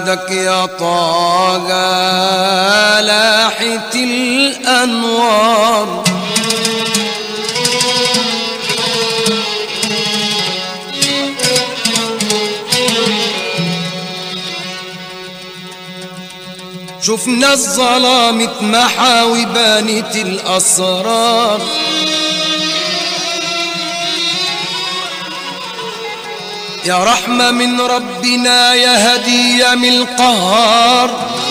ميلادك يا طه لاحت الأنوار شفنا الظلام اتمحى وبانت الأسرار يا رحمة من ربنا يا هدية من القهار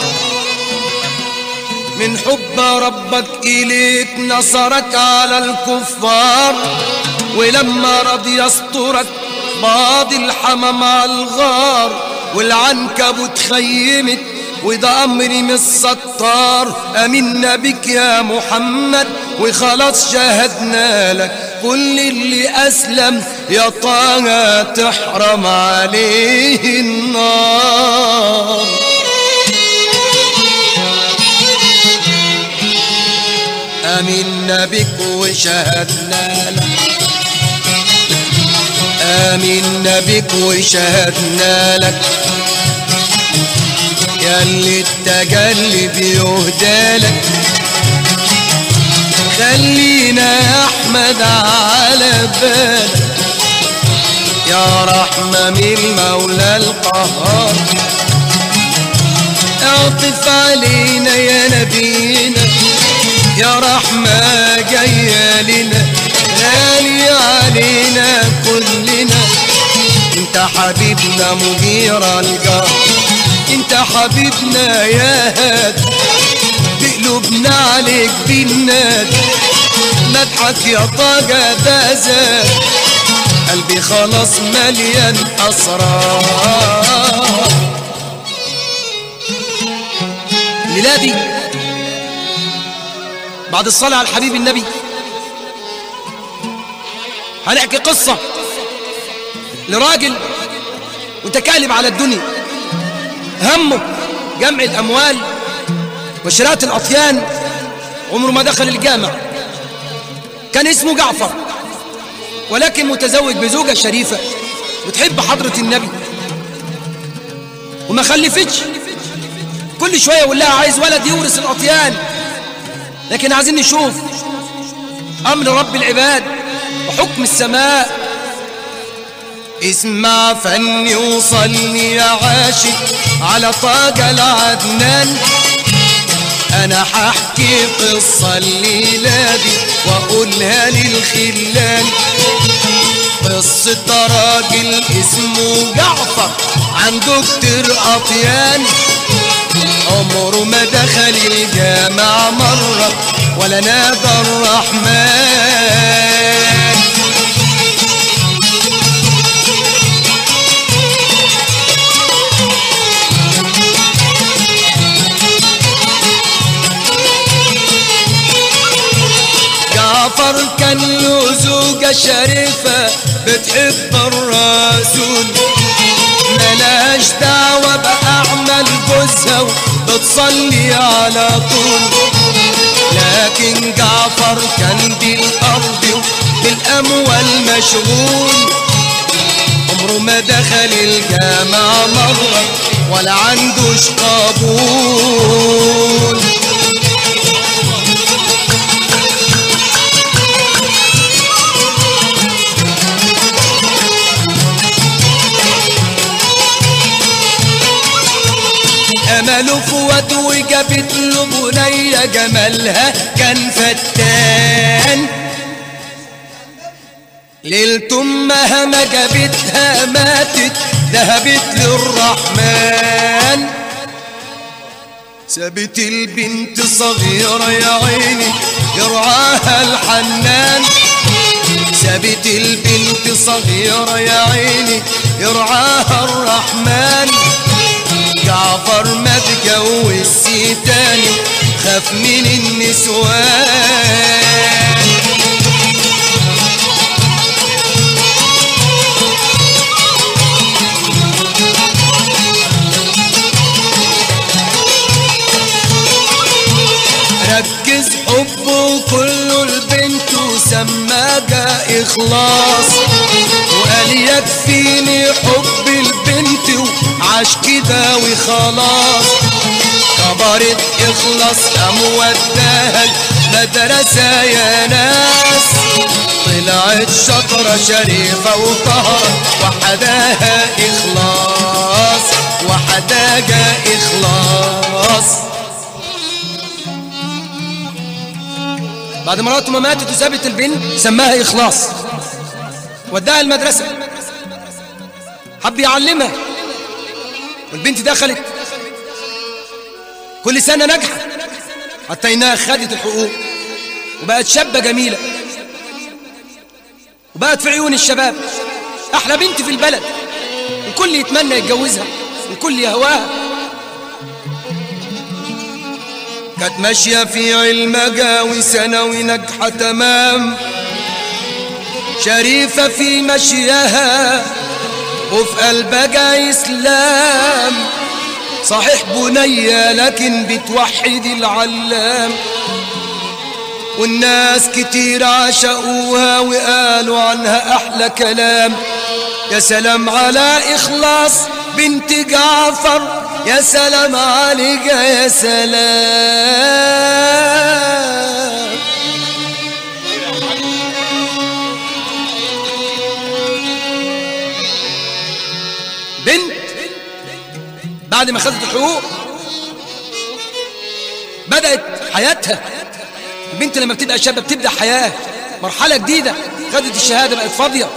من حب ربك إليك نصرك على الكفار ولما رضي يسترك بعض الحمام على الغار والعنكبوت خيمت وده أمري من الستار أمنا بك يا محمد وخلاص شاهدنا لك كل اللي أسلم يا طه تحرم عليه النار آمنا بك وشهدنا لك آمنا بك وشهدنا لك يا اللي التجلي بيهدى لك خلينا يا احمد على بالك يا رحمة من المولى القهار اعطف علينا يا نبينا يا رحمة جاية لنا غالي علينا كلنا انت حبيبنا مجير الجار انت حبيبنا يا هاد بقلوبنا عليك بالناد مدحك يا طاقة ده زاد قلبي خلاص مليان أسرار ميلادي بعد الصلاة على الحبيب النبي هنحكي قصة لراجل متكالب على الدنيا همه جمع الأموال وشراء الأطيان عمره ما دخل الجامع كان اسمه جعفر ولكن متزوج بزوجة شريفة بتحب حضرة النبي وما خلفتش كل شوية يقول لها عايز ولد يورث الأطيان لكن عايزين نشوف أمر رب العباد وحكم السماء اسمع فني وصلني يا عاشق على طاقة العدنان انا ححكي قصة الليلة دي واقولها للخلان قصة راجل اسمه جعفر عنده كتير اطيان عمره ما دخل الجامع مرة ولا نادى الرحمن جعفر كان له زوجة شريفة بتحب الرسول ملاش دعوة بأعمال جوزها وبتصلي على طول لكن جعفر كان بالأرض وبالأموال مشغول عمره ما دخل الجامع مرة ولا عندوش قبول امله فوت وجابت له بنية جمالها كان فتان ليلة امها ما جابتها ماتت ذهبت للرحمن سابت البنت صغيرة يا عيني يرعاها الحنان سابت البنت صغيرة يا عيني يرعاها الرحمن جعفر ما تجوز تاني خاف من النسوان ركز حبه كله البنت سماها إخلاص وقال يكفيني حب البنت وعاش كده وخلاص كبرت إخلاص قام وداها المدرسة يا ناس طلعت شطرة شريفة وطهرة وحداها إخلاص وحداها إخلاص بعد مراته ما ماتت وسابت البنت سماها إخلاص وداها المدرسة حب يعلمها والبنت دخلت كل سنة نجحت حتى إنها خدت الحقوق وبقت شابة جميلة وبقت في عيون الشباب أحلى بنت في البلد الكل يتمنى يتجوزها الكل يهواها كانت ماشية في علمها وثانوي ناجحة تمام شريفة في مشيها وفي قلبها إسلام صحيح بنية لكن بتوحد العلام والناس كتير عشقوها وقالوا عنها أحلى كلام يا سلام على إخلاص بنت جعفر يا سلام عليك يا سلام بنت بعد ما خدت الحقوق بدأت حياتها البنت لما بتبقى شابة بتبدأ حياة مرحلة جديدة خدت الشهادة بقت فاضية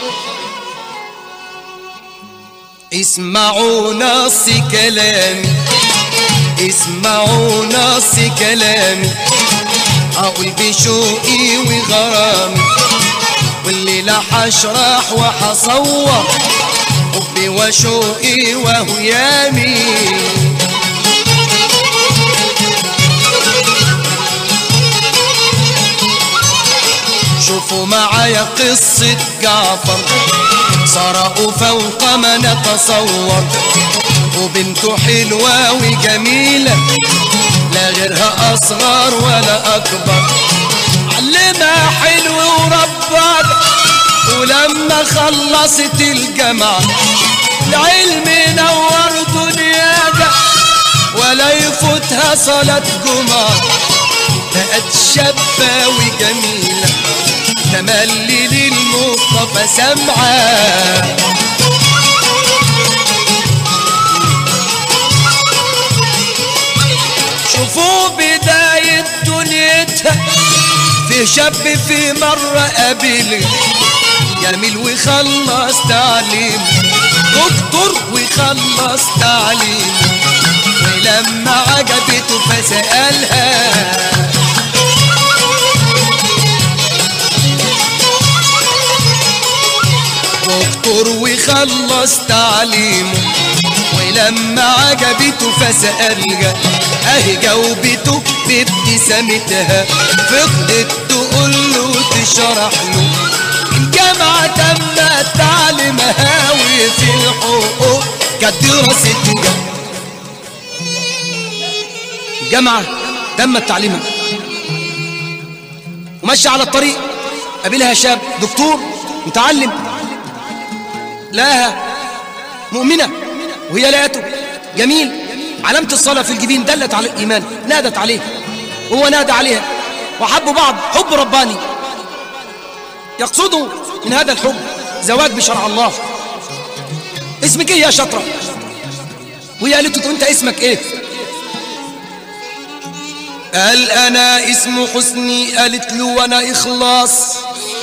اسمعوا نص كلامي اسمعوا نص كلامي اقول بشوقي وغرامي والليلة حشرح وحصور حبي وشوقي وهيامي شوفوا معايا قصة جعفر سرقوا فوق ما نتصور وبنته حلوة وجميلة لا غيرها أصغر ولا أكبر علمها حلو وربك ولما خلصت الجامعة العلم نور دنياها ولا يفوتها صلاة جمعة بقت شابة وجميلة تملي للمصطفى سمعة شوفوا بداية دنيتها في شاب في مرة قابله جميل وخلص تعليم دكتور وخلص تعليم ولما عجبته فسألها دكتور وخلص تعليمه ولما عجبته فسألها اهي جاوبته بابتسامتها فضلت تقول له تشرح له الجامعة تم تعليمها وفي الحقوق كانت دراستها الجامعة تم تعليمها ومشي على الطريق قابلها شاب دكتور متعلم لها مؤمنة وهي لقته جميل علامة الصلاة في الجبين دلت على الإيمان نادت عليه وهو نادى عليها وحبوا بعض حب رباني يقصدوا من هذا الحب زواج بشرع الله اسمك ايه يا شطرة وهي قالت له انت اسمك ايه قال انا اسم حسني قالت له وانا اخلاص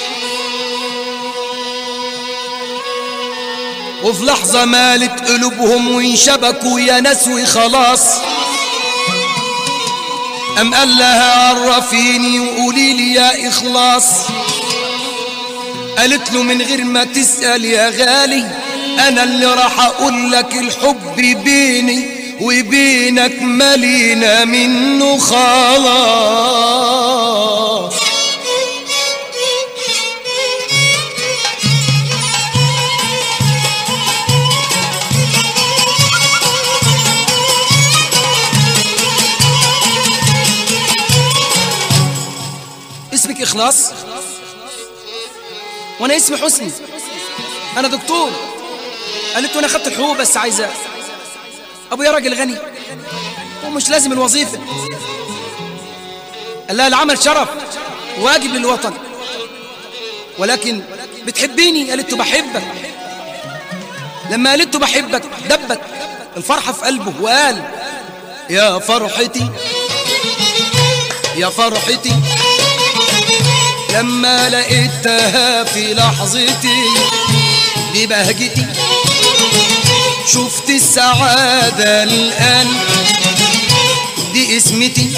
وفي لحظة مالت قلوبهم وانشبكوا يا ناس وخلاص أم قال لها عرفيني وقولي لي يا إخلاص قالت له من غير ما تسأل يا غالي أنا اللي راح أقول لك الحب بيني وبينك ملينا منه خلاص اسمك إخلاص وانا اسمي حسني انا دكتور قالت له انا خدت الحقوق بس عايزه ابويا راجل غني ومش لازم الوظيفه قال لها العمل شرف واجب للوطن ولكن بتحبيني قالت له بحبك لما قالت له بحبك دبت الفرحه في قلبه وقال يا فرحتي يا فرحتي لما لقيتها في لحظتي ببهجتي شفت السعادة الآن دي اسمتي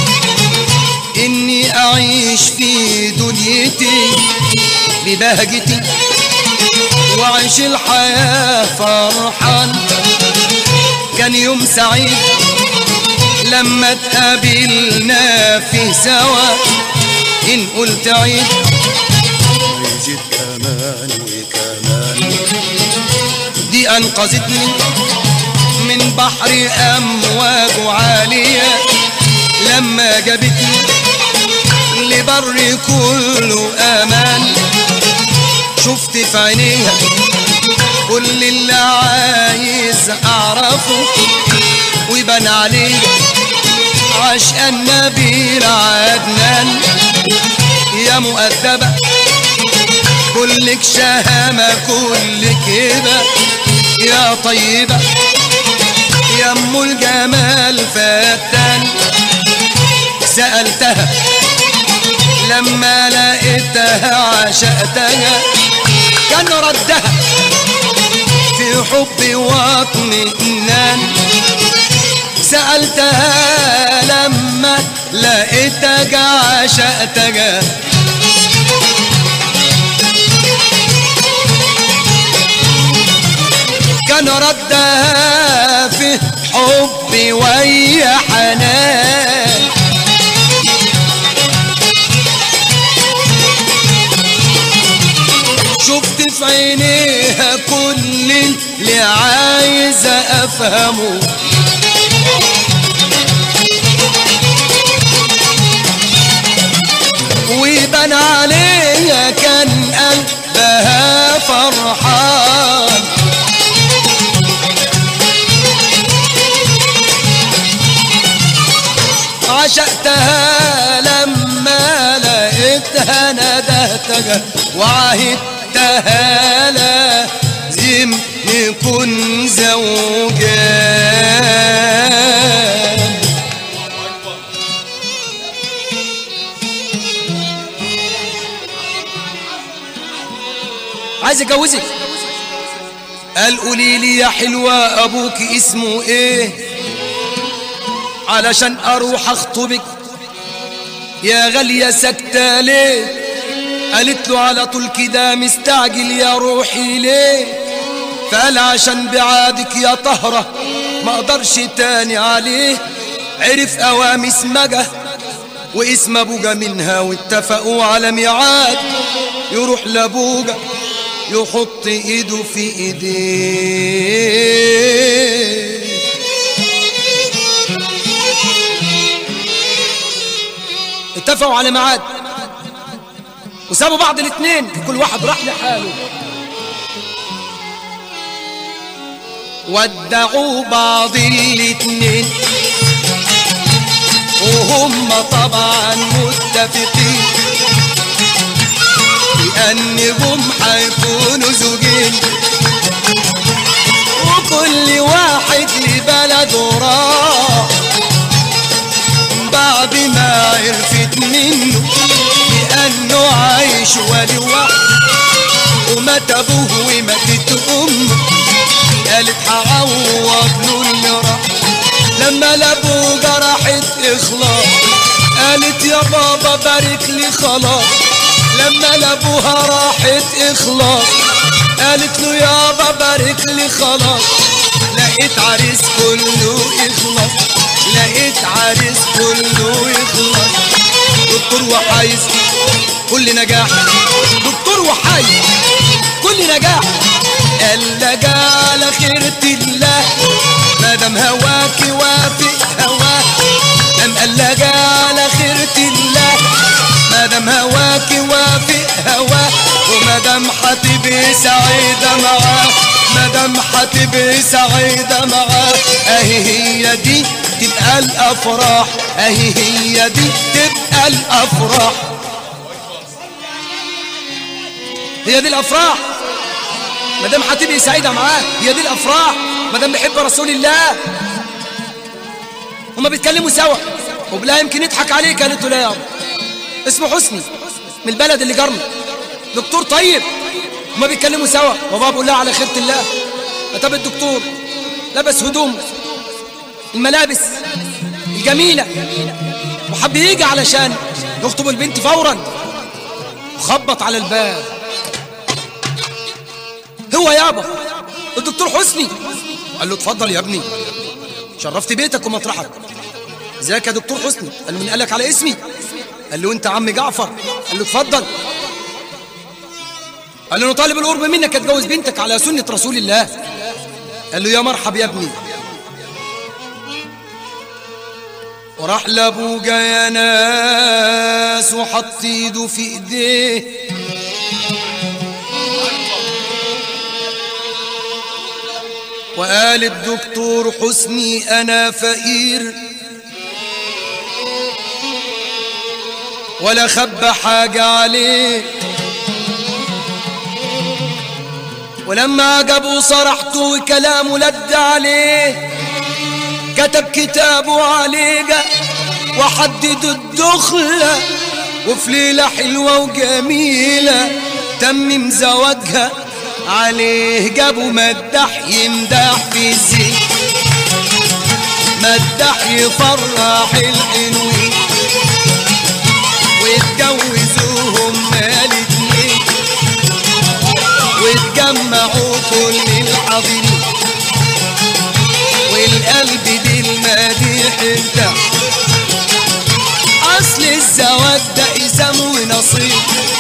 إني أعيش في دنيتي ببهجتي وأعيش الحياة فرحان كان يوم سعيد لما اتقابلنا فيه سوا إن قلت عيد يزيد كمان وكمان دي أنقذتني من بحر أمواج عالية لما جابتني لبر كله أمان شفت في عينيها كل اللي عايز أعرفه ويبان عليه عشق النبي عدنان يا مؤدبة كلك شهامة كلك هبة يا طيبة يا ام الجمال فتان سألتها لما لقيتها عشقتها كان ردها في حبي واطمئنان سألتها لما لقيتك عشقتك كان ردها في حبي ويا حنان شفت في عينيها كل اللي عايزة أفهمه ويبان عليها كان قلبها فرحان عشقتها لما لقيتها ندهتها وعهدتها لازم نكون زوجان عايز اتجوزك قال قولي لي يا حلوة أبوك اسمه إيه علشان أروح أخطبك يا غالية سكتة ليه قالت له على طول كده مستعجل يا روحي ليه فقال عشان بعادك يا طهرة ما اقدرش تاني عليه عرف اوام اسمجه واسم ابوجا منها واتفقوا على ميعاد يروح لابوجا يحط ايده في ايديه اتفقوا على ميعاد وسابوا بعض الاثنين كل واحد راح لحاله ودعوا بعض الاتنين وهم طبعا متفقين بأنهم حيكونوا زوجين وكل واحد لبلده راح بعد ما عرفت منه بأنه عايش ولي واحد ومات أبوه وماتت أمه قالت هعوض له اللي راح لما لابوه راحت اخلاص قالت يا بابا بارك لي خلاص لما لابوها راحت اخلاص قالت له يابا بارك لي خلاص لقيت عريس كله اخلاص لقيت عريس كله اخلاص دكتور وحايز كل نجاح دكتور وحايز كل نجاح قال لك على خيرة الله ما دام هواك وافق هواه قام قال لك على خيرة الله ما دام هواك وافق هواه وما دام مدام هتبقي سعيدة معاه مدام هتبقي سعيدة معاه اهي هي دي تبقى الافراح اهي هي دي تبقى الافراح هي دي الافراح ما دام هتبقي سعيده معاه هي دي الافراح ما دام بيحب رسول الله هما بيتكلموا سوا وبلا يمكن يضحك عليك قالت له لا يابا اسمه حسني من البلد اللي جرنا دكتور طيب هما بيتكلموا سوا وبابا بيقول لها على خيرة الله اتى الدكتور لبس هدوم الملابس الجميلة وحب يجي علشان يخطب البنت فورا وخبط على الباب هو يابا الدكتور حسني قال له اتفضل يا ابني شرفت بيتك ومطرحك ازيك يا دكتور حسني قال له من قالك على اسمي قال له انت عم جعفر قال له اتفضل قال له انا طالب القرب منك اتجوز بنتك على سنة رسول الله قال له يا مرحب يا ابني وراح لابوجا يا ناس وحط ايده في ايديه وقال الدكتور حسني انا فقير ولا خبى حاجة عليه ولما عجبه صرحته وكلامه لد عليه كتب كتابه عليه وحدد الدخلة وفي ليلة حلوة وجميلة تمم زواجها عليه جابوا مدح يمدح في الزين مدح يفرح الحلوين واتجوزوهم الاتنين واتجمعوا كل الحاضرين والقلب دي المديح ارتاح اصل الزواج ده اسم ونصيب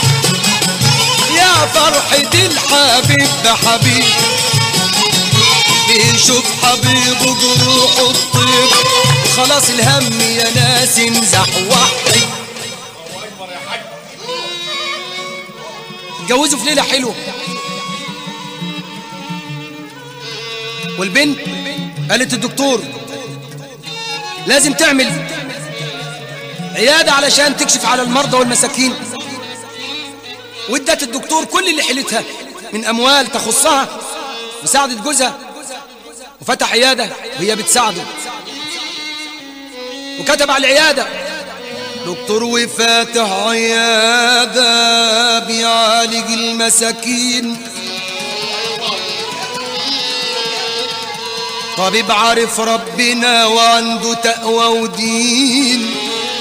يا فرحة الحبيب بحبيب بيشوف حبيبه جروحه الطيب خلاص الهم يا ناس امزح وحي اتجوزوا في ليلة حلوة والبنت قالت الدكتور لازم تعمل عيادة علشان تكشف على المرضى والمساكين وادت الدكتور كل اللي حيلتها من أموال تخصها وساعدت جوزها وفتح عيادة وهي بتساعده وكتب على العيادة دكتور وفاتح عيادة بيعالج المساكين طبيب عارف ربنا وعنده تقوى ودين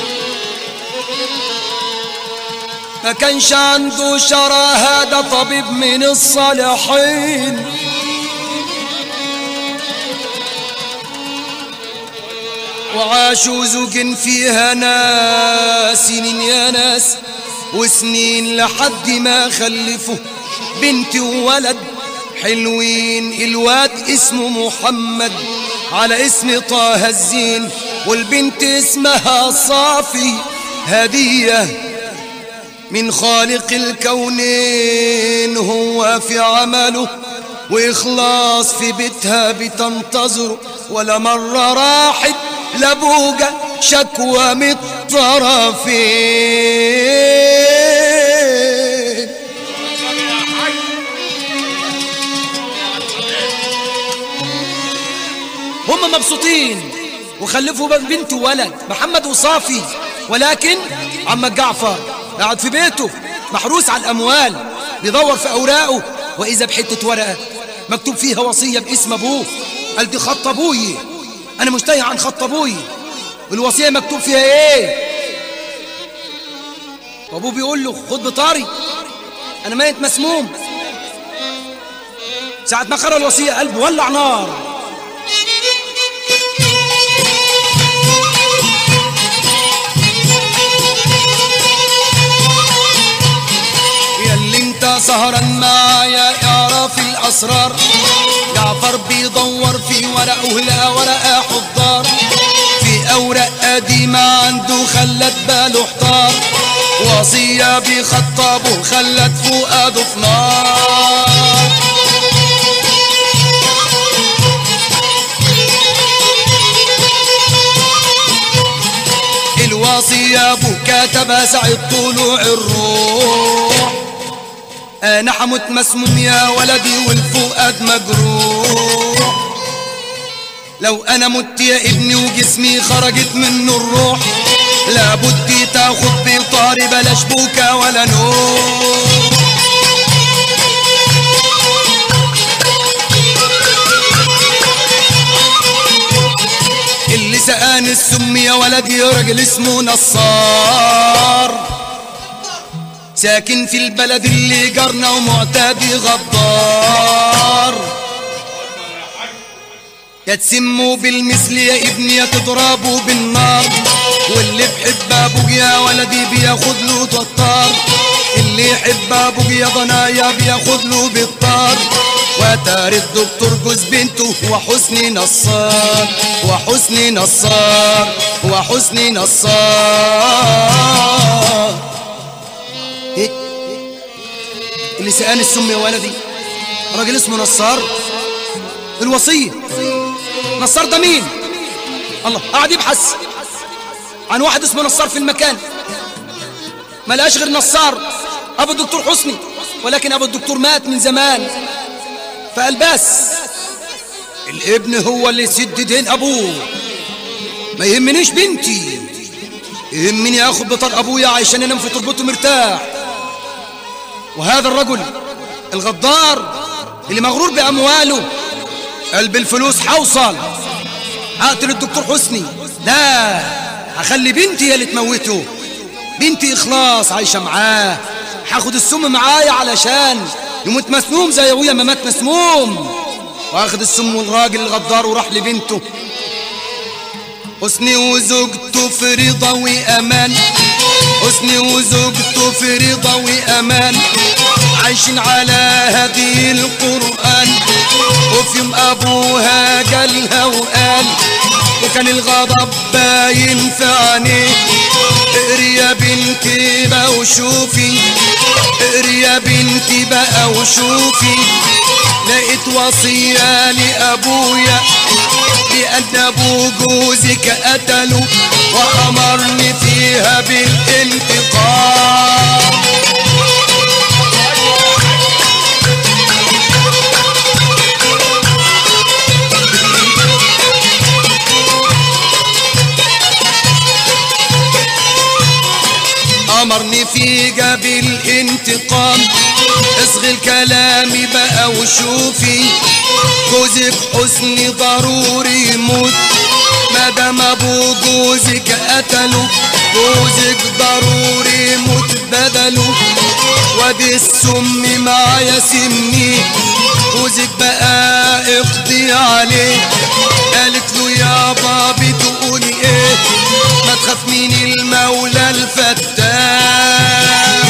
ما كانش عنده شراهة ده طبيب من الصالحين وعاشوا زوج فيها ناس سنين يا ناس وسنين لحد ما خلفوا بنت وولد حلوين الواد اسمه محمد على اسم طه الزين والبنت اسمها صافي هدية من خالق الكونين هو في عمله وإخلاص في بيتها بتنتظره ولا مرة راحت لابوجة شكوى من الطرفين هم مبسوطين وخلفوا بنت وولد محمد وصافي ولكن عم جعفر قاعد في بيته محروس على الأموال بيدور في أوراقه وإذا بحتة ورقة مكتوب فيها وصية باسم أبوه قال دي خط أبوي أنا مش تايه عن خط أبوي والوصية مكتوب فيها إيه وأبوه بيقول له خد بطاري أنا ميت مسموم ساعة ما قرأ الوصية قلبه ولع نار ياللي انت سهران معايا اعرف الاسرار جعفر بيدور في ورقه لا ورقه حضار في اوراق قديمه عنده خلت باله احتار الوصية بخطبه خلت فؤاده في نار الوصية ابو كتبها سعد طلوع الروح انا حموت مسموم يا ولدي والفؤاد مجروح لو انا مت يا ابني وجسمي خرجت منه الروح لابد تاخد بطاري بلاش بوكا ولا نوم اللي سقاني السم يا ولدي راجل اسمه نصار ساكن في البلد اللي جارنا ومعتدي غدار يا تسموا بالمثل يا ابني يا تضربوا بالنار واللي بحب ابوك يا ولدي بياخد له ططار اللي يحب ابوك يا ضنايا بياخد له بالطار وتاري الدكتور جوز بنته وحسني نصار وحسني نصار وحسني نصار ايه اللي سقاني السم يا ولدي راجل اسمه نصار الوصية نصار ده مين الله قاعد يبحث عن واحد اسمه نصار في المكان ما لقاش غير نصار ابو الدكتور حسني ولكن ابو الدكتور مات من زمان فقال بس الابن هو اللي يسد دين ابوه ما يهمنيش بنتي يهمني اخد بطار ابويا عشان انام في تربته مرتاح وهذا الرجل الغدار اللي مغرور بامواله قلب الفلوس حوصل هقتل الدكتور حسني لا هخلي بنتي هي اللي تموته بنتي اخلاص عايشه معاه هاخد السم معايا علشان يموت مسموم زي ابويا ما مات مسموم واخد السم والراجل الغدار وراح لبنته حسني وزوجته في رضا وامان حسني وزوجته في رضا وامان عايشين على هدي القرآن وفي يوم أبوها جالها وقال وكان الغضب باين في عينيه اقري يا بنتي بقى وشوفي اقري يا بنتي بقى وشوفي لقيت وصية لأبويا لأن أبو جوزك قتله وأمرني فيها بالانتقام أمرني في جبل انتقام اصغي الكلام بقى وشوفي جوزك حسني ضروري يموت مادام ابو جوزك قتله جوزك ضروري يموت بدله وادي السم معايا سمي جوزك بقى اقضي عليه قالت له يا بابي تقولي ايه ما تخاف من المولى الفتاح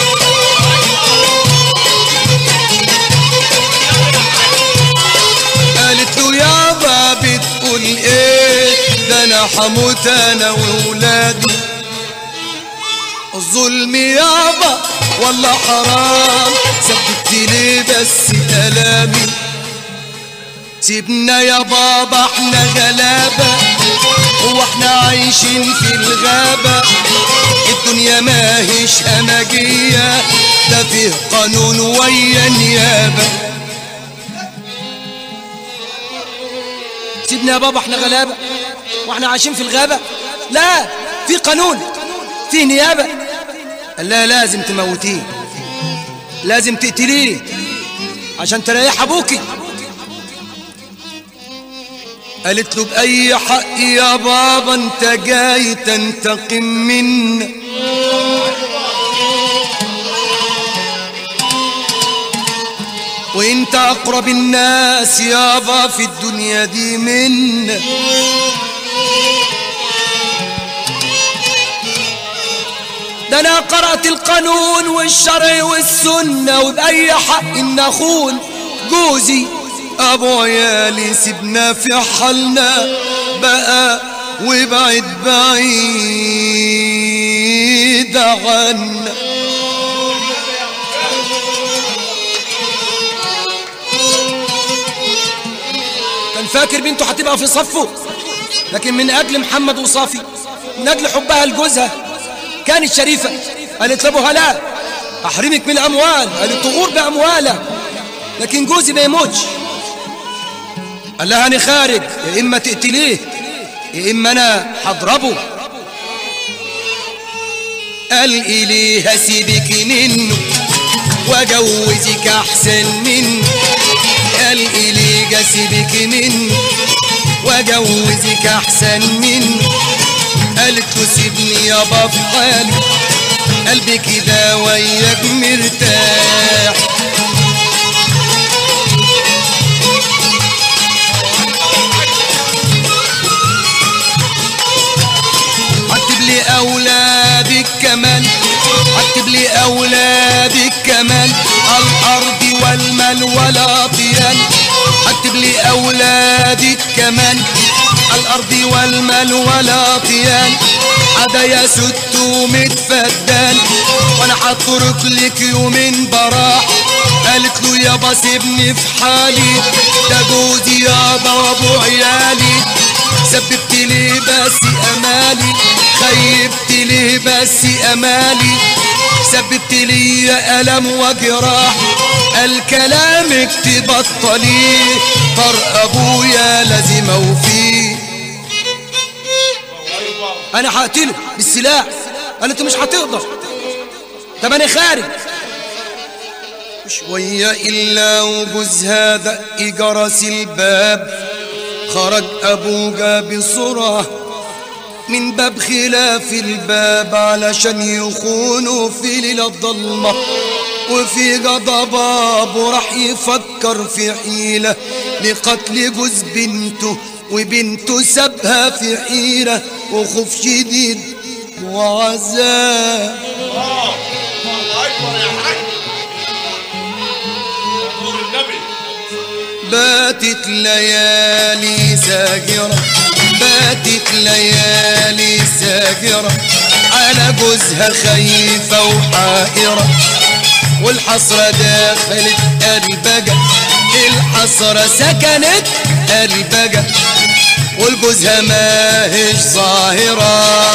قالت له يا بابي تقول ايه ده انا حموت انا وولادي الظلم يابا والله حرام سبت لي بس كلامي سيبنا يا بابا احنا غلابة هو احنا عايشين في الغابة الدنيا ماهيش همجية ده فيه قانون ويا نيابة سيبنا يا بابا احنا غلابة واحنا عايشين في الغابة لا في قانون في نيابة قال لا لازم تموتيه لازم تقتليه عشان تريح ابوكي قالت له بأي حق يا بابا انت جاي تنتقم منا وانت اقرب الناس يابا في الدنيا دي منا ده انا قرأت القانون والشرع والسنة وبأي حق ان اخون جوزي ابو عيالي سيبنا في حالنا بقى وابعد بعيد عنا كان فاكر بنته هتبقى في صفه لكن من اجل محمد وصافي من اجل حبها لجوزها كانت شريفه قالت لابوها لا احرمك من الاموال قالت تغور باموالها لكن جوزي ما يموتش قال لها انا خارج يا اما تقتليه يا اما انا هضربه قال إليه هسيبك منه واجوزك احسن منه قال إليه هسيبك منه واجوزك احسن منه قالت له سيبني يابا في حالي قلبي كده وياك مرتاح عتب لي اولادك كمان عتب لي اولادك كمان الارض والمال والاطيان عتب لي اولادك كمان الارض والمال والاطيان عدا يا ست ومتفدان وانا هترك لك يومين براح قالت له يابا سيبني في حالي ده جوزي يابا وابو عيالي سببت لي بس امالي خيبت لي بس امالي سببت لي الم وجراح الكلامك تبطليه طر ابويا لازم اوفيه انا هقتله بالسلاح قالت له مش هتقدر طب انا خارج شوية إلا وجوزها دق جرس الباب خرج أبوجا بسرعة من باب خلاف الباب علشان يخونوا في ليلة ضلمة وفي غضب أبو راح يفكر في حيلة لقتل جوز بنته وبنته سابها في حيرة وخوف شديد وعذاب الله اكبر يا حاج نور النبي باتت ليالي ساجرة باتت ليالي ساجرة على جوزها خايفة وحائرة والحسرة دخلت قلبجة الحسرة سكنت قلبجة والجوزها ماهش ظاهرة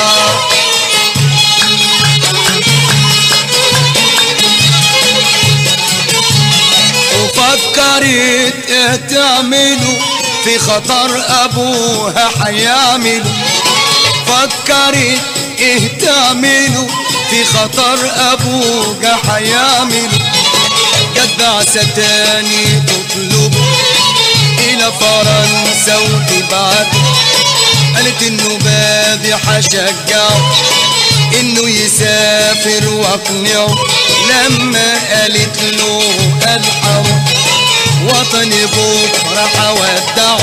وفكرت ايه تعمله في خطر ابوها حيعمله فكرت ايه تعمله في خطر ابوها حيعمله جت بعثة تاني تطلبه الى فرنسا وتبعته قالت انه بادي حشجعه انه يسافر واقنعه لما قالت له الحرب وطني بكره هودعه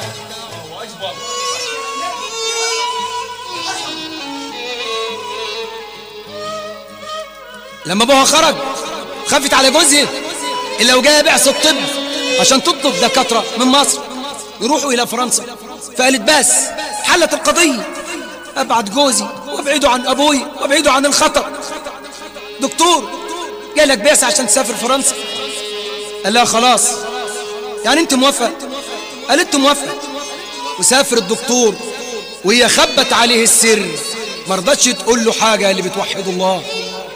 لما ابوها خرج خافت على جوزها اللي لو جايه بعث الطب عشان تطلب دكاتره من مصر يروحوا الى فرنسا فقالت بس حلت القضيه ابعد جوزي وابعده عن ابوي وابعده عن الخطر دكتور جالك بعثه عشان تسافر فرنسا قال لها خلاص يعني انت موافقه قالت له موافقه وسافر الدكتور وهي خبت عليه السر ما رضتش تقول له حاجه اللي بتوحد الله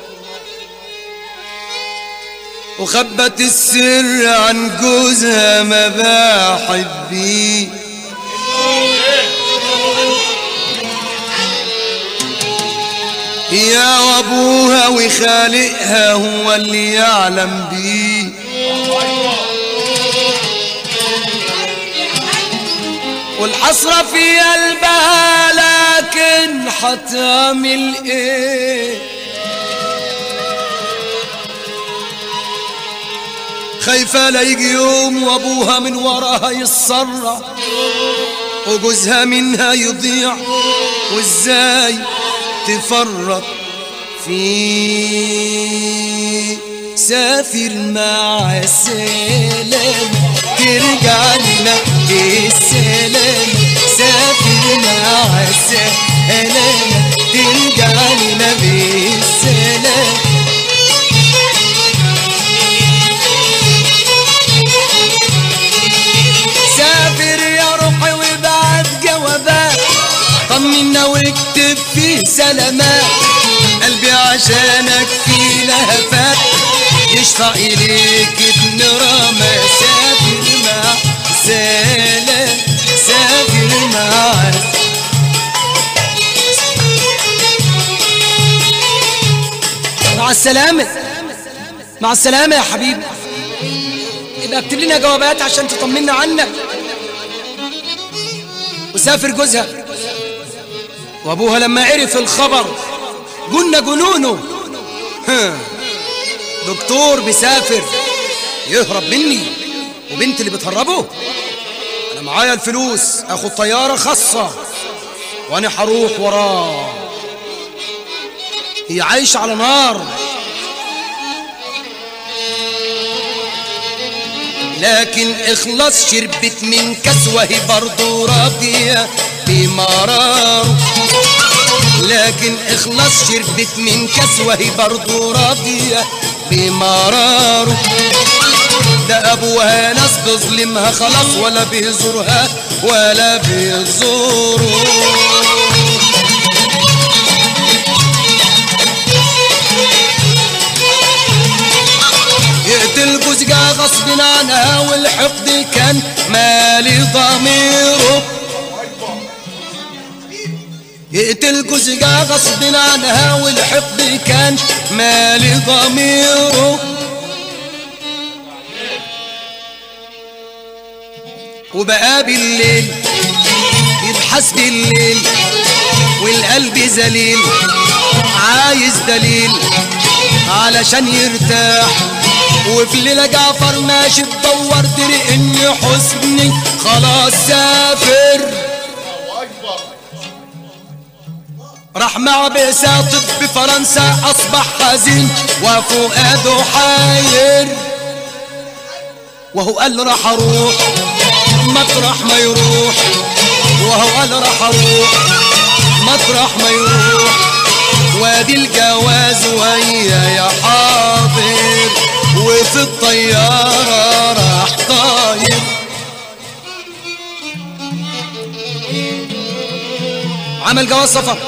وخبت السر عن جوزها ما باحت بيه يا وابوها وخالقها هو اللي يعلم بيه والحسرة في قلبها لكن حتعمل ايه خايفة لا يجي يوم وابوها من وراها يتسرع وجوزها منها يضيع وازاي تفرط فيه سافر مع السلام ترجع لنا بالسلام سافر مع السلامة ترجع لنا بالسلامة سافر يا روحي وابعت جوابات طمنا واكتب فيه سلامات قلبي عشانك في لهفات يشفع إليك ابن رما سافر مع سلام سافر مع مع السلامة مع السلامة يا حبيبي يبقى اكتب لنا جوابات عشان تطمنا عنك وسافر جوزها وابوها لما عرف الخبر قلنا جنونه ها، دكتور بيسافر يهرب مني وبنت اللي بتهربه انا معايا الفلوس اخد طياره خاصه وانا هروح وراه هي عايشه على نار لكن اخلص شربت من كاس وهي برضه راضية بمرار لكن اخلص شربت من كاس وهي برضه راضية بمرار ده ابوها ناس بظلمها خلاص ولا بيزورها ولا بيزوره يقتل جوزها غصب عنها والحقد كان مالي ضميره يقتل جوزها غصب عنها والحقد كان مالي ضميره وبقى بالليل يبحث بالليل والقلب ذليل عايز دليل علشان يرتاح وفي ليلة جعفر ماشي تدور دري ان حسني خلاص سافر راح مع بساطب بفرنسا اصبح حزين وفؤاده حاير وهو قال راح اروح مطرح ما يروح وهو قال راح اروح مطرح ما يروح وادي الجواز ويا يا حاضر وفي الطيارة راح طاير عمل جواز سفر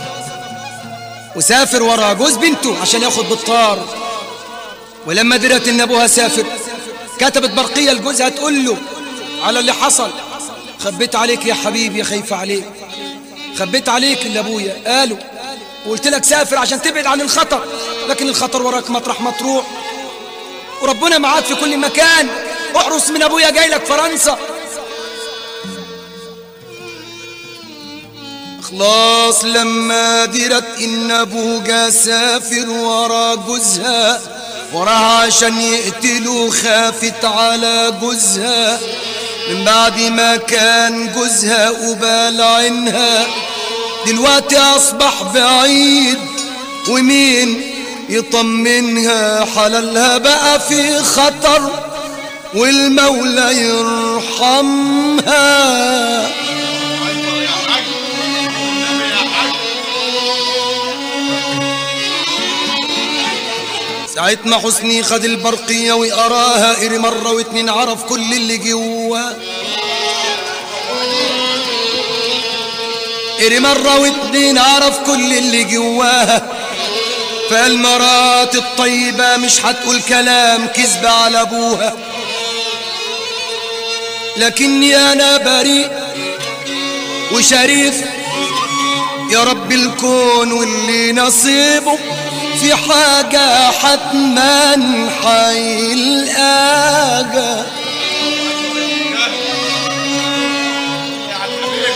وسافر ورا جوز بنته عشان ياخد بالطار ولما درت ان ابوها سافر كتبت برقية لجوزها تقول له على اللي حصل خبيت عليك يا حبيبي خايفة عليك خبيت عليك اللي ابويا قالوا وقلت لك سافر عشان تبعد عن الخطر لكن الخطر وراك مطرح ما تروح وربنا معاك في كل مكان احرص من ابويا جاي لك فرنسا خلاص لما درت ان ابوها سافر ورا جوزها وراها عشان يقتلوا خافت على جوزها من بعد ما كان جوزها قبال عينها دلوقتي اصبح بعيد ومين يطمنها حلالها بقى في خطر والمولى يرحمها اكبر يا حاج والنبي يا حاج ساعة ما حسني خد البرقية وقراها قري مرة واتنين عرف كل اللي جواه قري مرة واتنين عرف كل اللي جواها فالمرات الطيبة مش هتقول كلام كذب على ابوها لكني انا بريء وشريف يا رب الكون واللي نصيبه في حاجة حتما حيلقاها يا الحبيب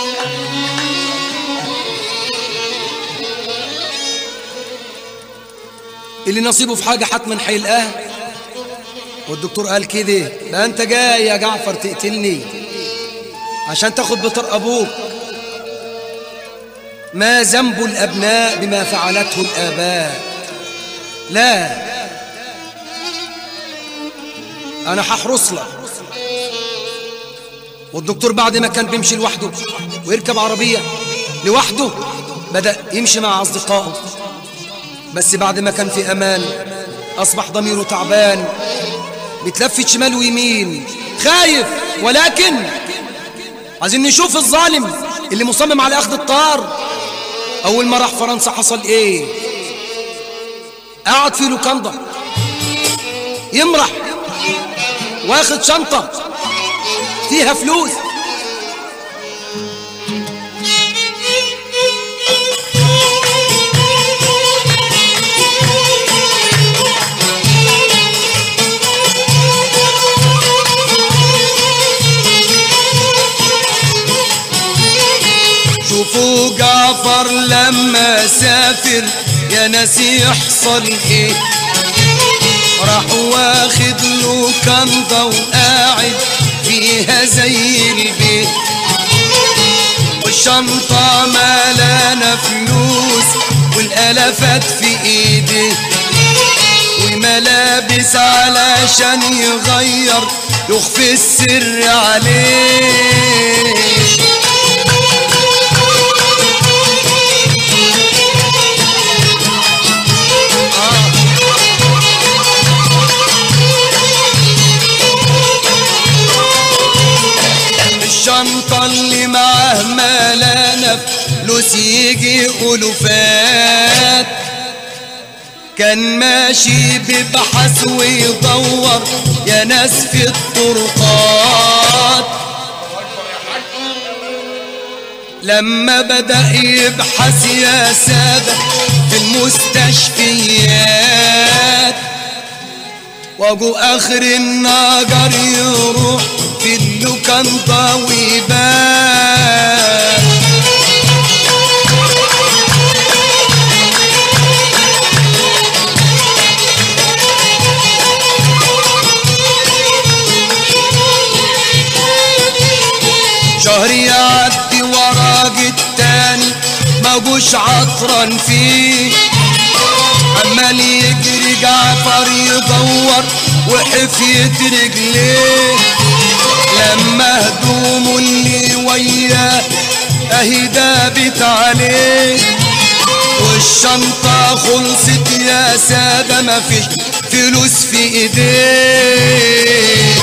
اللي نصيبه في حاجة حتما هيلقاها والدكتور قال كده ده انت جاي يا جعفر تقتلني عشان تاخد بطر ابوك ما ذنب الابناء بما فعلته الاباء لا انا هحرص لك والدكتور بعد ما كان بيمشي لوحده ويركب عربية لوحده بدأ يمشي مع أصدقائه بس بعد ما كان في أمان أصبح ضميره تعبان بيتلفت شمال ويمين خايف ولكن عايزين نشوف الظالم اللي مصمم على أخذ الطار أول ما راح فرنسا حصل إيه قعد في لوكاندا يمرح واخد شنطة فيها فلوس شوفوا جعفر لما سافر يا ناس يحصل ايه راح واخد له كنضة وقاعد فيها زي البيت والشنطة ملانة فلوس والالافات في ايديه وملابس علشان يغير يخفي السر عليه الشنطة اللي معاه ملانة فلوس يجي ألوفات كان ماشي ببحث ويدور يا ناس في الطرقات لما بدأ يبحث يا سادة في المستشفيات واجو اخر النجر يروح في اللوكاندا ويبان شهر يعدي ورا التاني ما جوش عطران فيه عمال يجري جعفر يدور وحفية رجليه لما هدومه اللي وياه اهي دابت عليه والشنطة خلصت يا سادة مفيش فلوس في ايديه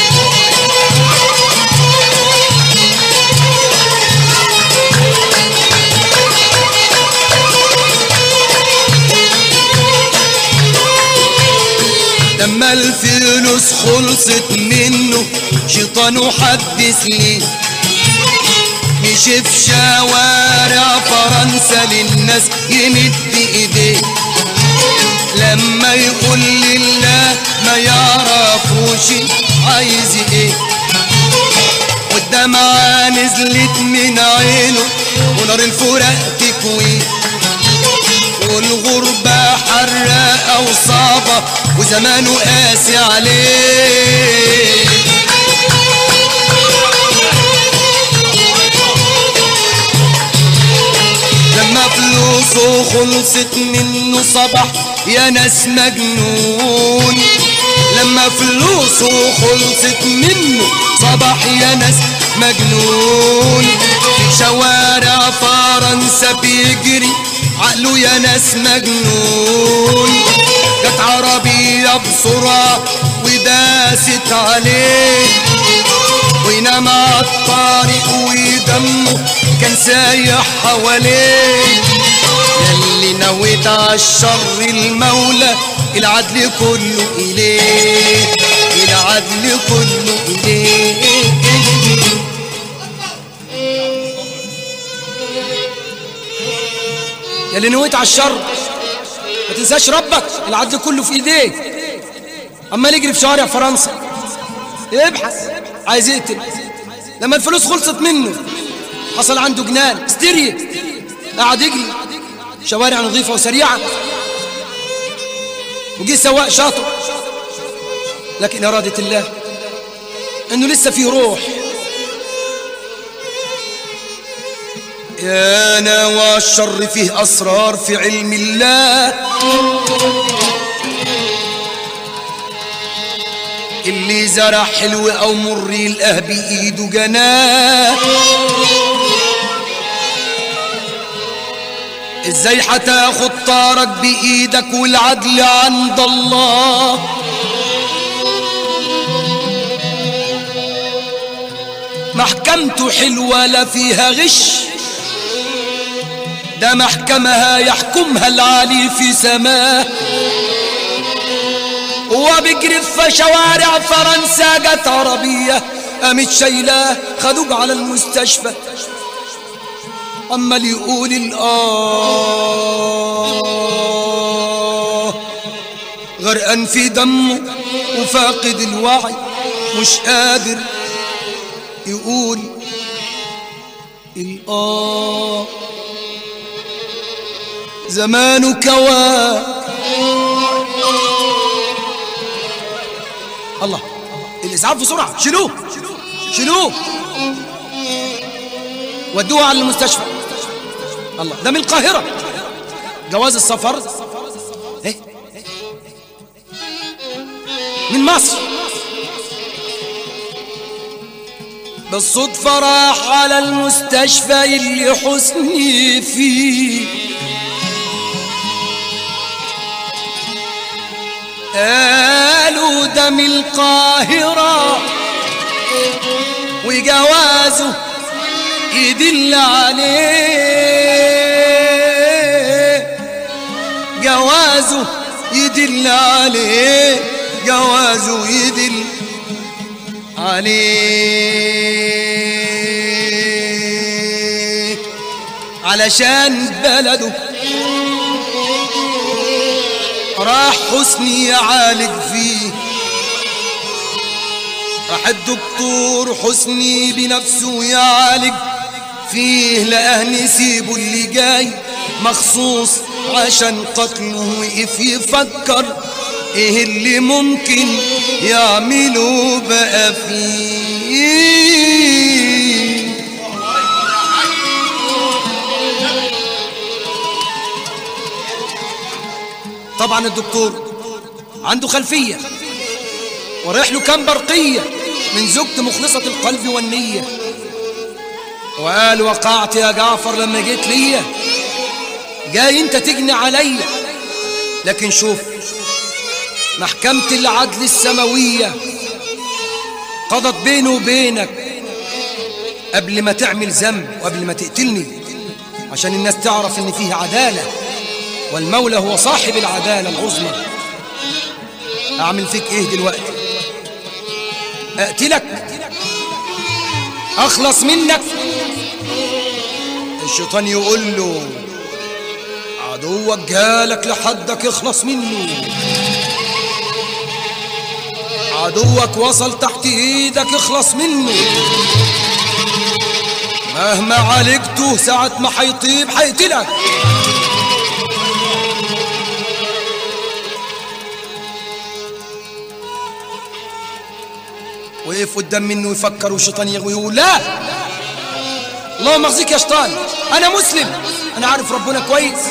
لما الفلوس خلصت منه شيطانه حدث لي مشي في شوارع فرنسا للناس يمد ايديه لما يقول لله ما يعرفوش عايز ايه والدمعة نزلت من عينه ونار الفراق تكويه والغربة حراقة وصعبة وزمانه قاسي عليه لما فلوسه خلصت منه صبح يا ناس مجنون لما فلوسه خلصت منه صبح يا ناس مجنون في شوارع فرنسا بيجري عقله يا ناس مجنون جت عربية بسرعة وداست عليه وينام على الطريق ودمه كان سايح حواليه ياللي نويت عالشر المولى العدل كله إليه العدل كله إليه يا اللي نويت على الشر ما تنساش ربك العدل كله في ايديك عمال يجري في شوارع فرنسا يبحث عايز يقتل لما الفلوس خلصت منه حصل عنده جنان استيريا قعد يجري شوارع نظيفة وسريعة وجي سواق شاطر لكن إرادة الله إنه لسه فيه روح يا نوى الشر فيه أسرار في علم الله اللي زرع حلو او مر يلقاه بايده جناه ازاي هتاخد طارك بايدك والعدل عند الله محكمته حلوة لا فيها غش ده محكمها يحكمها العالي في سماه وبيجري في شوارع فرنسا جت عربية قامت شايلاه خدوه على المستشفى عمال يقول الآه غرقان في دمه وفاقد الوعي مش قادر يقول الآه زمانه كواه الله الإسعاف بسرعة شيلوه شيلوه ودوه على المستشفى الله ده من القاهرة جواز السفر ايه من مصر بالصدفة راح على المستشفى اللي حسني فيه قالوا ده من القاهرة وجوازه يدل عليه جوازه يدل عليه جوازه يدل عليه علشان بلده راح حسني يعالج فيه راح الدكتور حسني بنفسه يعالج فيه لقاه نسيبه اللي جاي مخصوص عشان قتله وقف يفكر ايه اللي ممكن يعمله بقى فيه طبعا الدكتور عنده خلفية ورايح له كام برقية من زوجته مخلصة القلب والنية وقال وقعت يا جعفر لما جيت ليا جاي انت تجني عليا لكن شوف محكمة العدل السماوية قضت بيني وبينك قبل ما تعمل ذنب وقبل ما تقتلني عشان الناس تعرف ان فيه عدالة والمولى هو صاحب العدالة العظمى أعمل فيك إيه دلوقتي أقتلك أخلص منك الشيطان يقول له عدوك جالك لحدك اخلص منه عدوك وصل تحت ايدك اخلص منه مهما عالجته ساعة ما حيطيب حيقتلك وقف قدام منه يفكر والشيطان يغوي يقول لا اللهم اخزيك يا شيطان انا مسلم انا عارف ربنا كويس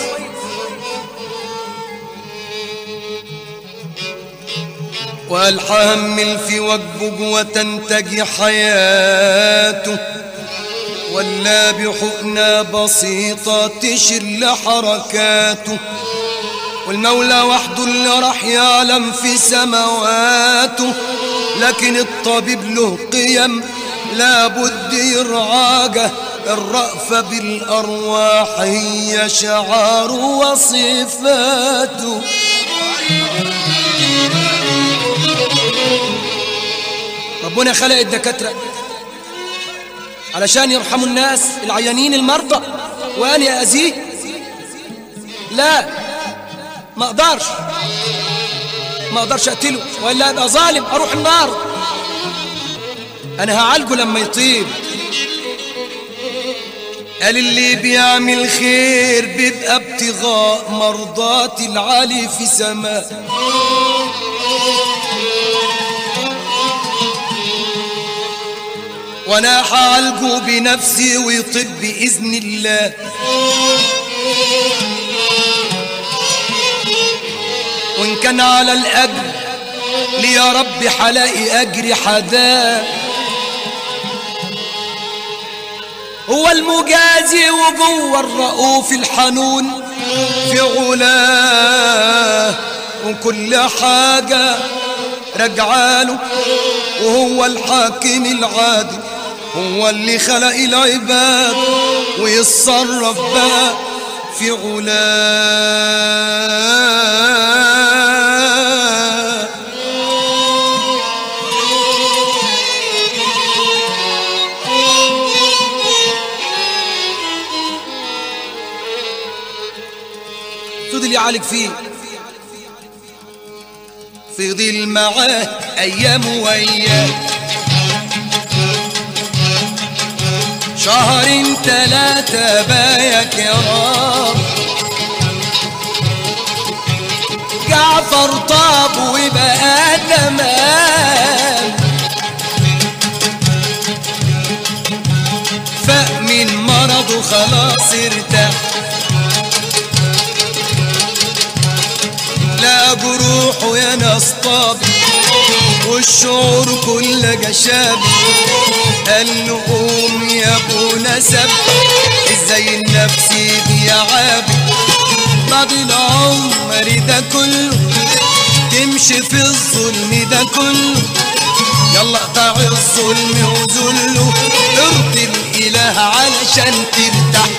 وقال حمل في وجبه وتنتجي حياته ولا بحقنة بسيطة تشل حركاته والمولى وحده اللي راح يعلم في سماواته لكن الطبيب له قيم لابد يرعاجه الرأفة بالأرواح هي شعار وصفاته ربنا خلق الدكاترة علشان يرحموا الناس العيانين المرضى وأنا أذيه لا ما أقدرش ما أقدرش أقتله وإلا أبقى ظالم أروح النار أنا هعالجه لما يطيب قال اللي بيعمل خير بيبقى ابتغاء مرضات العالي في سماء وانا هعالجه بنفسي ويطب باذن الله وان كان على الاجر لي يا رب حلاقي اجري حداه هو المجازي وجوه الرؤوف الحنون في علاه وكل حاجة رجعاله وهو الحاكم العادل هو اللي خلق العباد ويتصرف بقى في علاه فضل يعالج فيه فضل معاه ايام وايام شهر تلاتة بايا كرام جعفر طاب وبقى تمام فاق من مرضه خلاص ارتاح لا جروحه يا ناس طاب والشعور كله جشاب قال له قوم يا ابو نسب ازاي النفس دي عابد بعد العمر ده كله تمشي في الظلم ده كله يلا اقطع الظلم وذله ارضي الاله علشان ترتاح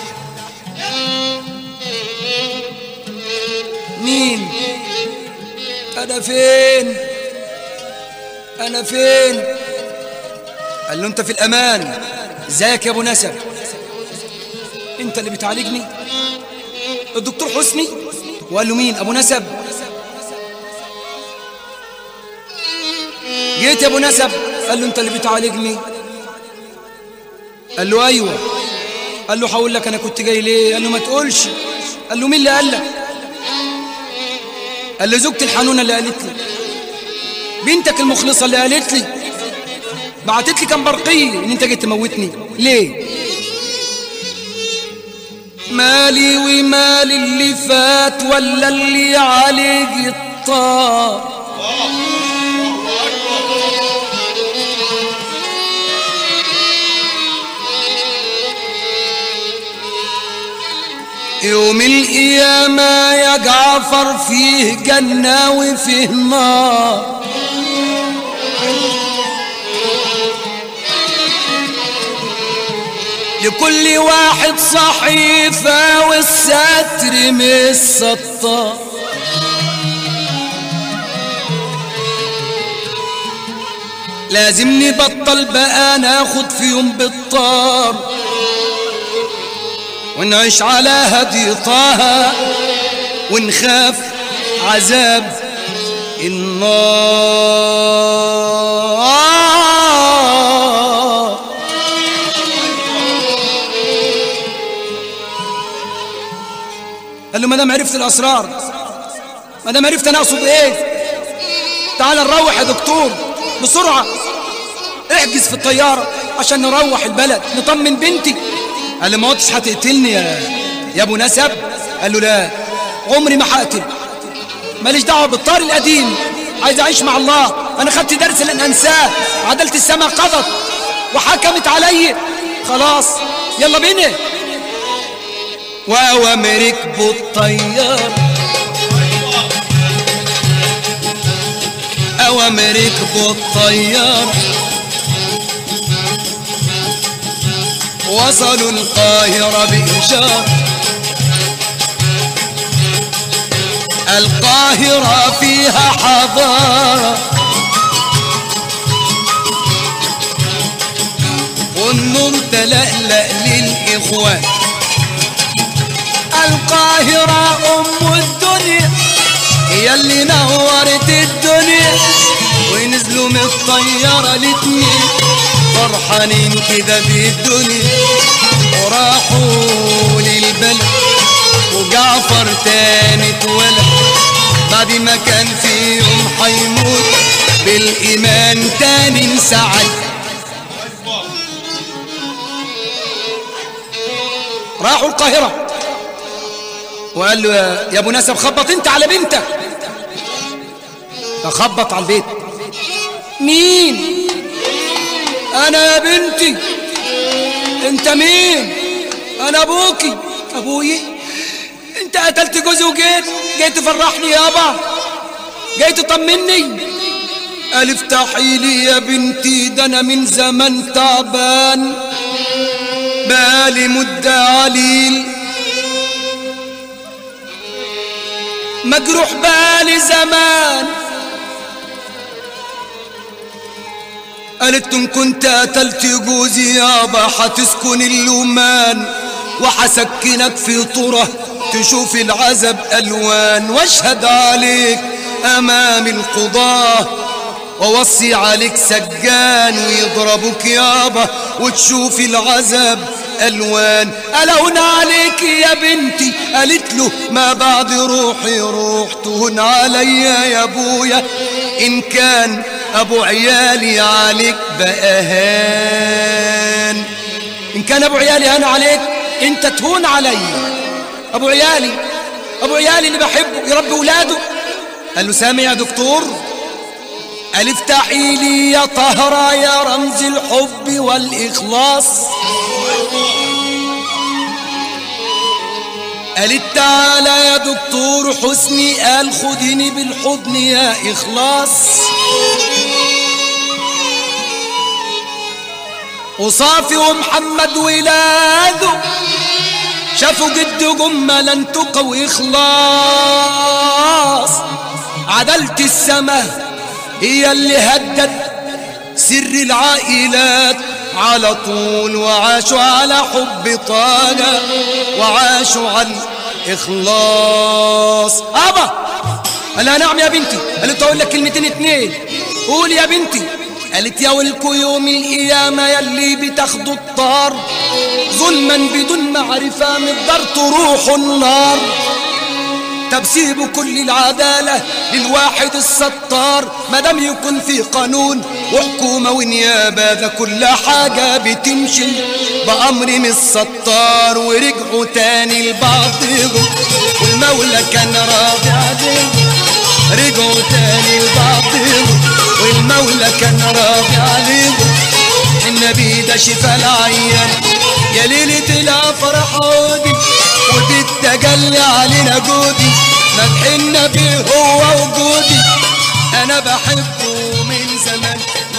مين انا فين انا فين قال له انت في الامان ازيك يا ابو نسب انت اللي بتعالجني الدكتور حسني وقال له مين ابو نسب جيت يا ابو نسب قال له انت اللي بتعالجني قال له ايوه قال له هقول لك انا كنت جاي ليه قال له ما تقولش قال له مين اللي قال لك قال له زوجتي الحنونة اللي قالت لي بنتك المخلصة اللي قالت لي بعتت لي كم برقية ان انت جيت تموتني ليه مالي ومال اللي فات ولا اللي عليه الطار يوم القيامة يا جعفر فيه جنة وفيه نار لكل واحد صحيفة والستر من السطار لازم نبطل بقى ناخد في يوم بالطار ونعيش على هدي طه ونخاف عذاب النار قال له ما دام عرفت الاسرار ما دام عرفت انا اقصد ايه تعال نروح يا دكتور بسرعه احجز في الطياره عشان نروح البلد نطمن بنتي قال له ما قلتش هتقتلني يا يا ابو نسب قال له لا عمري ما هقتل ماليش دعوه بالطار القديم عايز اعيش مع الله انا خدت درس لن انساه عدلت السماء قضت وحكمت علي خلاص يلا بينا وأوامر ركبوا الطيار أوامر ركبوا الطيار وصلوا القاهرة بإشارة القاهرة فيها حضارة والنور تلألأ للإخوان القاهرة أم الدنيا هي اللي نورت الدنيا ونزلوا من الطيارة الاتنين فرحانين كده بالدنيا وراحوا للبلد وجعفر تاني اتولد بعد ما كان في يوم هيموت بالإيمان تاني انسعد راحوا القاهرة وقال له يا- يا ابو نسب خبط انت على بنتك اخبط على البيت مين انا يا بنتي انت مين انا ابوكي ابوي انت قتلت جوزي وجيت جيت تفرحني يابا جاي تطمني قال افتحي لي يا بنتي ده انا من زمان تعبان بقالي مدة عليل مجروح بالي زمان قالت ان كنت قتلت جوزي يابا هتسكن اللومان وحسكنك في طرة تشوف العذب الوان واشهد عليك امام القضاه ووصي عليك سجان ويضربك يابا وتشوف العذاب الوان الهون عليك يا بنتي قالت له ما بعد روحي روح تهون عليا يا ابويا ان كان ابو عيالي عليك بقى هان ان كان ابو عيالي انا عليك انت تهون عليا ابو عيالي ابو عيالي اللي بحبه يربي ولاده قال له سامع يا دكتور قال افتحي لي يا طهرة يا رمز الحب والإخلاص قالت تعالى يا دكتور حسني قال خديني بالحضن يا إخلاص وصافي ومحمد ولاده شافوا جد جملا تقى وإخلاص عدلت السماء هي اللي هدت سر العائلات على طول وعاشوا على حب طاقة وعاشوا على الإخلاص أبا قال لها نعم يا بنتي قالت أقول لك كلمتين اتنين قول يا بنتي قالت يا ولكو يوم القيامة يلي بتاخدوا الطار ظلما بدون معرفة مقدار تروحوا النار طب سيبوا كل العدالة للواحد الستار مادام يكون في قانون وحكومة ونيابة ده كل حاجة بتمشي بأمر من الستار ورجعوا تاني لبعضهم والمولى كان راضي عليهم رجعوا تاني لبعضهم والمولى كان راضي عليهم النبي ده شفا العيان يا ليلة الافراح عودي وبالتجلي علينا جودي مدحنا بيه هو وجودي انا بحبه من زمان